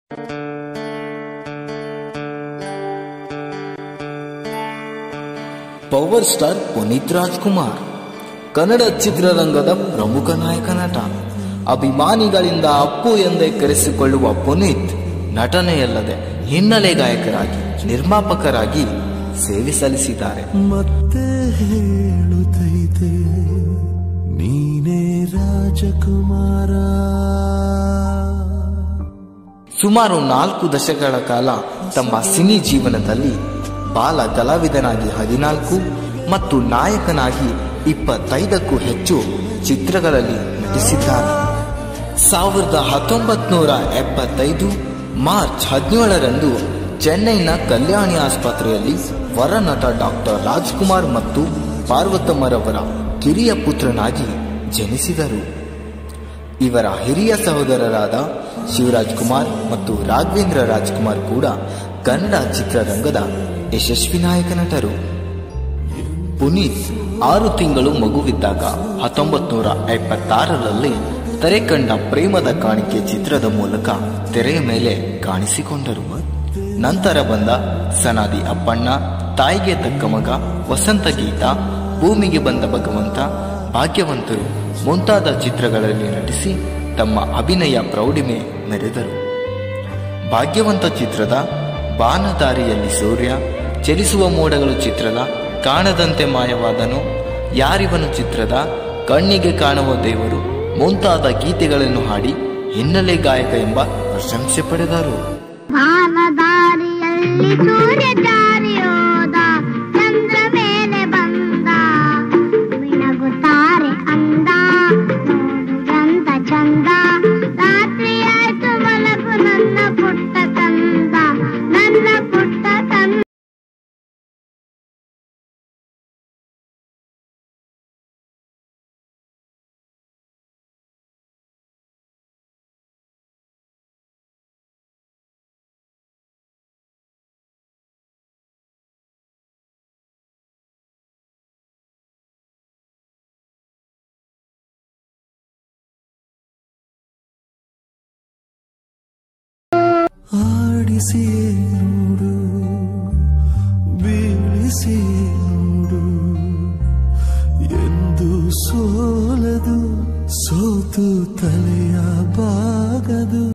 power star Puneeth Rajkumar Kannada ಚಿತ್ರರಂಗದ ಪ್ರಮುಖ ನಾಯಕ ನಟ ಅಭಿಮಾನಿಗಳಿಂದ ಅಪ್ಪು ಎಂದೇ ಕರೆಸಿಕೊಳ್ಳುವ ಪುನೀತ್ ನಟನೆಯಲ್ಲದೆ ಹಿನ್ನೆಲೆ ಗಾಯಕರಾಗಿ ನಿರ್ಮಾಪಕರಾಗಿ ಸೇವೆ ಸಲ್ಲಿಸಿದ್ದಾರೆ ಮತ್ತೆ ಹೇಳುತ್ತೈತೆ ನೀನೇ ರಾಜಕುಮಾರ ಸುಮಾರು ನಾಲ್ಕು ದಶಕಗಳ ಕಾಲ ತಮ್ಮ ಸಿನಿ ಜೀವನದಲ್ಲಿ ಬಾಲ ಕಲಾವಿದನಾಗಿ ಹದಿನಾಲ್ಕು ಮತ್ತು ನಾಯಕನಾಗಿ ಇಪ್ಪತ್ತೈದಕ್ಕೂ ಹೆಚ್ಚು ಚಿತ್ರಗಳಲ್ಲಿ ನಟಿಸಿದ್ದಾರೆ ಸಾವಿರದ ಹತ್ತೊಂಬತ್ ನೂರ ಎಪ್ಪತ್ತೈದು ಮಾರ್ಚ್ ಹದಿನೇಳರಂದು ಚೆನ್ನೈನ ಕಲ್ಯಾಣಿ ಆಸ್ಪತ್ರೆಯಲ್ಲಿ ವರನಟ ಡಾಕ್ಟರ್ ರಾಜ್ಕುಮಾರ್ ಮತ್ತು ಪಾರ್ವತಮ್ಮರವರ ಕಿರಿಯ ಪುತ್ರನಾಗಿ ಜನಿಸಿದರು ಇವರ ಹಿರಿಯ ಸಹೋದರರಾದ ಶಿವರಾಜ್ ಕುಮಾರ್ ಮತ್ತು ರಾಘವೇಂದ್ರ ರಾಜ್ಕುಮಾರ್ ಕೂಡ ಕನ್ನಡ ಚಿತ್ರರಂಗದ ಯಶಸ್ವಿ ನಾಯಕ ನಟರು ಪುನೀತ್ ಆರು ತಿಂಗಳು ಮಗುವಿದ್ದಾಗ ಹತ್ತೊಂಬತ್ತು ನೂರ ಎಪ್ಪತ್ತಾರರಲ್ಲಿ ತೆರೆ ಕಂಡ ಪ್ರೇಮದ ಕಾಣಿಕೆ ಚಿತ್ರದ ಮೂಲಕ ತೆರೆಯ ಮೇಲೆ ಕಾಣಿಸಿಕೊಂಡರು ನಂತರ ಬಂದ ಸನಾದಿ ಅಪ್ಪಣ್ಣ ತಾಯಿಗೆ ತಕ್ಕ ಮಗ ವಸಂತ ಗೀತ ಭೂಮಿಗೆ ಬಂದ ಭಗವಂತ ಭಾಗ್ಯವಂತರು ಮುಂತಾದ ಚಿತ್ರಗಳಲ್ಲಿ ನಟಿಸಿ ತಮ್ಮ ಅಭಿನಯ ಪ್ರೌಢಿಮೆ ಮೆರೆದರು ಭಾಗ್ಯವಂತ ಚಿತ್ರದ ಬಾನದಾರಿಯಲ್ಲಿ ಸೂರ್ಯ ಚಲಿಸುವ ಮೋಡಗಳು ಚಿತ್ರದ ಕಾಣದಂತೆ ಮಾಯವಾದನು ಯಾರಿವನು ಚಿತ್ರದ ಕಣ್ಣಿಗೆ ಕಾಣುವ ದೇವರು ಮುಂತಾದ ಗೀತೆಗಳನ್ನು ಹಾಡಿ ಹಿನ್ನೆಲೆ ಗಾಯಕ ಎಂಬ ಪ್ರಶಂಸೆ ಪಡೆದರು ವಾನದಾರಿಯಲ್ಲಿ ಸೂರ್ಯ ಜಾರಿ ಹೋದ ಚಂದ್ರ ಮೇಲೆ ಬಂದ ಮಿಣಗುತ್ತಾರೆ ಅಂದ ನೋಡುವಂತ ಚಂದ ರಾತ್ರಿ ಆಯ್ತು ಮಲಗು ನನ್ನ ಪುಟ್ಟ ಕಂದ ನನ್ನ ಪುಟ್ಟ ಕಂದ ಆಡಿಸಿ ಏನು